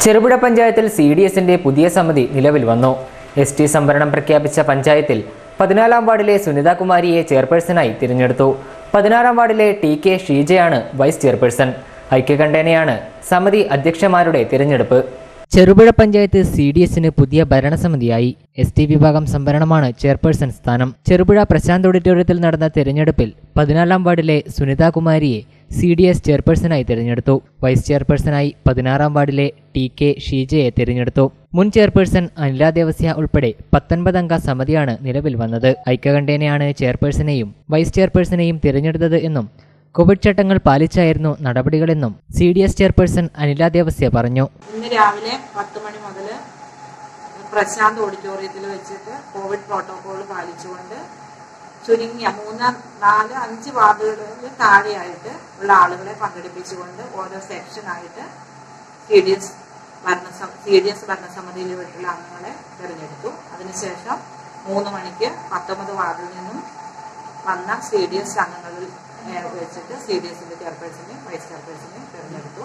ചെറുപുഴ പഞ്ചായത്തിൽ C D എസിന്റെ പുതിയ സമിതി നിലവിൽ വന്നു എസ് ടി സംവരണം പ്രഖ്യാപിച്ച പഞ്ചായത്തിൽ പതിനാലാം വാർഡിലെ സുനിതാകുമാരിയെ ചെയർപേഴ്സണായി തിരഞ്ഞെടുത്തു പതിനാറാം വാർഡിലെ ടി കെ ഷീജയാണ് വൈസ് ചെയർപേഴ്സൺ ഐക്യകണ്ഠേനയാണ് സമിതി അധ്യക്ഷന്മാരുടെ തിരഞ്ഞെടുപ്പ് ചെറുപുഴ പഞ്ചായത്ത് സി ഡി എസിന് പുതിയ ഭരണസമിതിയായി എസ് ടി വിഭാഗം സംവരണമാണ് ചെയർപേഴ്സൺ സ്ഥാനം ചെറുപുഴ പ്രശാന്ത് ഓഡിറ്റോറിയത്തിൽ നടന്ന തിരഞ്ഞെടുപ്പിൽ പതിനാലാം വാർഡിലെ സുനിതാകുമാരിയെ സി ഡി എസ് ചെയർപേഴ്സണായി തിരഞ്ഞെടുത്തു വൈസ് ചെയർപേഴ്സണായി പതിനാറാം വാർഡിലെ ടി കെ ഷീജയെ തിരഞ്ഞെടുത്തു മുൻ ചെയർപേഴ്സൺ അനില ദേവസ്യ ഉൾപ്പെടെ പത്തൊൻപതംഗ സമിതിയാണ് നിലവിൽ വന്നത് ഐക്യകണ്ഠേനയാണ് ചെയർപേഴ്സണെയും വൈസ് ചെയർപേഴ്സണെയും തിരഞ്ഞെടുത്തത് എന്നും കോവിഡ് ചട്ടങ്ങൾ പാലിച്ചായിരുന്നു നടപടികളെന്നും C D S chairperson Anila Devasya പറഞ്ഞു ഇന്ന് രാവിലെ പത്ത് മണി മുതൽ പ്രശാന്ത് ഓഡിറ്റോറിയത്തിൽ വെച്ചിട്ട് കോവിഡ് പ്രോട്ടോകോൾ പാലിച്ചുകൊണ്ട് ചുരുങ്ങിയ മൂന്ന് നാല് അഞ്ച് വാർഡുകളിൽ താഴെയായിട്ട് ഉള്ള ആളുകളെ പങ്കെടുപ്പിച്ചുകൊണ്ട് ഓരോ സെക്ഷനായിട്ട് സി ഡി എസ് ഭരണസം സി ഡി എസ് ഭരണസമിതിയിൽ വിട്ടുള്ള അംഗങ്ങളെ തിരഞ്ഞെടുത്തു അതിനുശേഷം മൂന്ന് മണിക്ക് പത്തൊമ്പത് വാർഡിൽ നിന്നും വന്ന സി ഡി എസ് അംഗങ്ങളിൽ ഏഹ്, വെച്ചിട്ട് സി ഡി എസിന്റെ ചെയർപേഴ്സണെയും വൈസ് ചെയർപേഴ്സണെയും തിരഞ്ഞെടുത്തു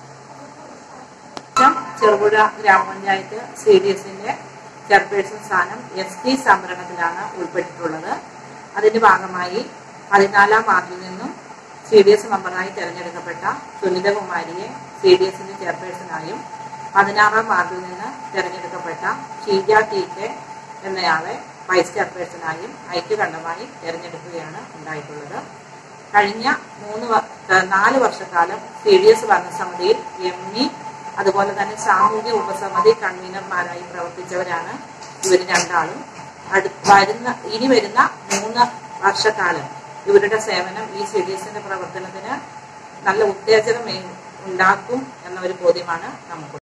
ശേഷം ചെറുപുഴ ഗ്രാമപഞ്ചായത്ത് സി ഡി എസിന്റെ ചെയർപേഴ്സൺ സ്ഥാനം എസ് ടി സംവരണത്തിലാണ് ഉൾപ്പെട്ടിട്ടുള്ളത് അതിന്റെ ഭാഗമായി പതിനാലാം വാർഡിൽ നിന്നും സി ഡി എസ് മെമ്പറായി തെരഞ്ഞെടുക്കപ്പെട്ട സുനിതകുമാരിയെ സി ഡി എസിന്റെ ചെയർപേഴ്സണായും പതിനാറാം വാർഡിൽ നിന്ന് തെരഞ്ഞെടുക്കപ്പെട്ട ഷീജ ടി കെ എന്നയാളെ വൈസ് ചെയർപേഴ്സണായും ഐക്യകണ്ഠമായി തെരഞ്ഞെടുക്കുകയാണ് ഉണ്ടായിട്ടുള്ളത് കഴിഞ്ഞ മൂന്ന് വ- ഏഹ് നാല് വർഷക്കാലം സി ഡി എസ് ഭരണസമിതിയിൽ എം ഇ അതുപോലെ തന്നെ സാമൂഹ്യ ഉപസമിതി കൺവീനർമാരായി പ്രവർത്തിച്ചവരാണ് ഇവർ രണ്ടാളും അടു വരുന്ന ഇനി വരുന്ന മൂന്ന് വർഷക്കാലം ഇവരുടെ സേവനം ഈ സി ഡി എസിന്റെ പ്രവർത്തനത്തിന് നല്ല ഉത്തേജനം ഉണ്ടാക്കും എന്ന ഒരു ബോധ്യമാണ് നമുക്ക്